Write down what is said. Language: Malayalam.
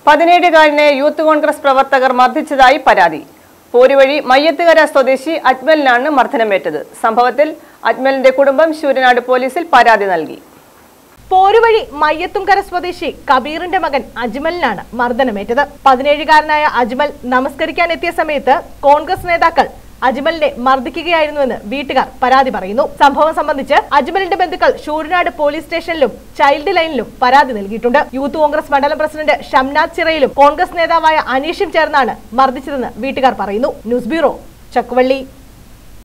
പതിനേഴുകാരനെ യൂത്ത് കോൺഗ്രസ് പ്രവർത്തകർ മർദ്ദിച്ചതായി പരാതി പോരുവഴി മയ്യത്തുകര സ്വദേശി അജ്മലിനാണ് മർദ്ദനമേറ്റത് സംഭവത്തിൽ അജ്മലിന്റെ കുടുംബം ശൂരനാട് പോലീസിൽ പരാതി നൽകി പോരുവഴി മയ്യത്തുംകര സ്വദേശി കബീറിന്റെ മകൻ അജ്മലിനാണ് മർദ്ദനമേറ്റത് പതിനേഴുകാരനായ അജ്മൽ നമസ്കരിക്കാൻ എത്തിയ സമയത്ത് കോൺഗ്രസ് നേതാക്കൾ അജ്മലിനെ മർദ്ദിക്കുകയായിരുന്നുവെന്ന് വീട്ടുകാർ പരാതി പറയുന്നു സംഭവം സംബന്ധിച്ച് അജ്മലിന്റെ ബന്ധുക്കൾ ഷൂരനാട് പോലീസ് സ്റ്റേഷനിലും ചൈൽഡ് ലൈനിലും പരാതി നൽകിയിട്ടുണ്ട് യൂത്ത് കോൺഗ്രസ് മണ്ഡലം പ്രസിഡന്റ് ഷംനാഥ് ചിറയിലും കോൺഗ്രസ് നേതാവായ അനീഷും ചേർന്നാണ് മർദ്ദിച്ചതെന്ന് വീട്ടുകാർ പറയുന്നു ന്യൂസ് ബ്യൂറോ ചക്കുവള്ളി